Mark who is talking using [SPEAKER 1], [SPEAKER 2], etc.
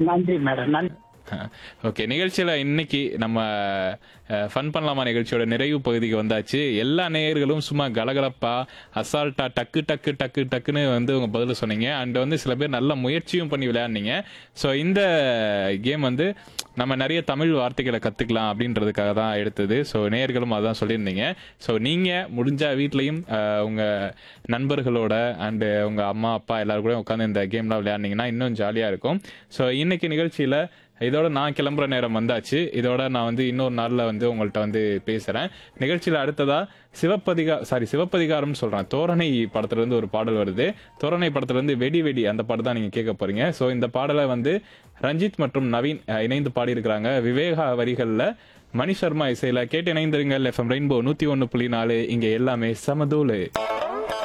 [SPEAKER 1] நன்றி மேடம் நன்றி
[SPEAKER 2] ஓகே நிகழ்ச்சியில இன்னைக்கு நம்ம ஃபன் பண்ணலாமா நிகழ்ச்சியோட நிறைவு பகுதிக்கு வந்தாச்சு எல்லா நேயர்களும் சும்மா கலகலப்பா அசால்ட்டா டக்கு டக்கு டக்கு டக்குன்னு வந்து உங்க பதில் சொன்னீங்க அண்ட் வந்து சில பேர் நல்ல முயற்சியும் பண்ணி விளையாடுனீங்க ஸோ இந்த கேம் வந்து நம்ம நிறைய தமிழ் வார்த்தைகளை கத்துக்கலாம் அப்படின்றதுக்காக தான் எடுத்தது ஸோ நேயர்களும் அதான் சொல்லியிருந்தீங்க ஸோ நீங்க முடிஞ்சா வீட்லயும் அஹ், உங்க நண்பர்களோட அண்டு உங்க அம்மா அப்பா எல்லாரும் கூட உட்காந்து இந்த கேம்லாம் விளையாடுனீங்கன்னா இன்னும் ஜாலியா இருக்கும் ஸோ இன்னைக்கு நிகழ்ச்சியில இதோட நான் கிளம்புற நேரம் வந்தாச்சு இதோட நான் வந்து இன்னொரு நாள்ல வந்து உங்கள்கிட்ட வந்து பேசுறேன் நிகழ்ச்சியில அடுத்ததா சிவப்பதிகா சாரி சிவப்பதிகாரம்னு சொல்றேன் தோரணை படத்துல இருந்து ஒரு பாடல் வருது தோரணை படத்துல இருந்து வெடி வெடி அந்த பாட்டு தான் நீங்க கேட்க போறீங்க ஸோ இந்த பாடலை வந்து ரஞ்சித் மற்றும் நவீன் அஹ், இணைந்து பாடியிருக்கிறாங்க விவேகா வரிகள்ல மணி சர்மா இசையில கேட்டு இணைந்திருங்கள் எஃப்எம் ரெயின்போ நூத்தி ஒன்னு புள்ளி நாலு இங்க எல்லாமே சமதூளு